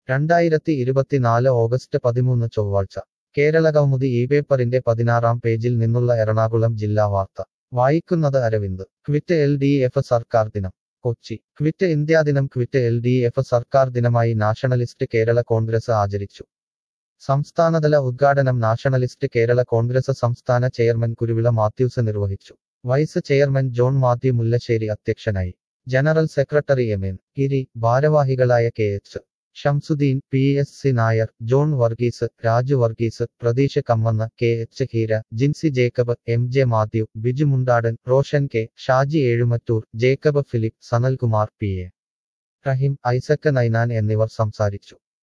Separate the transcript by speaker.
Speaker 1: രണ്ടായിരത്തി ഇരുപത്തിനാല് ഓഗസ്റ്റ് പതിമൂന്ന് ചൊവ്വാഴ്ച കേരളകൗമുദി ഈ പേപ്പറിന്റെ പതിനാറാം പേജിൽ നിന്നുള്ള എറണാകുളം ജില്ലാ വാർത്ത വായിക്കുന്നത് Aravind quit L D F സർക്കാർ ദിനം കൊച്ചി ക്വിറ്റ് ഇന്ത്യാ ദിനം ക്വിറ്റ് എൽ ഡി എഫ് സർക്കാർ ദിനമായി നാഷണലിസ്റ്റ് കേരള കോൺഗ്രസ് ആചരിച്ചു സംസ്ഥാനതല ഉദ്ഘാടനം നാഷണലിസ്റ്റ് കേരള കോൺഗ്രസ് സംസ്ഥാന ചെയർമാൻ കുരുവിള മാത്യൂസ് നിർവഹിച്ചു vice chairman John Mathew Mullassery അധ്യക്ഷനായി general secretary M N Giri ഭാരവാഹികളായ K H Shamsuddin P S C Nair John Varghese Raju Varghese Pratheesh Kammannu K H Heera Jincy Jacob M J Mathew Biju Mundadan Roshan K Shaji Ezhumattoor Jacob Philip Sanalkumar P A Rahim Isaac Ninan എന്നിവർ സംസാരിച്ചു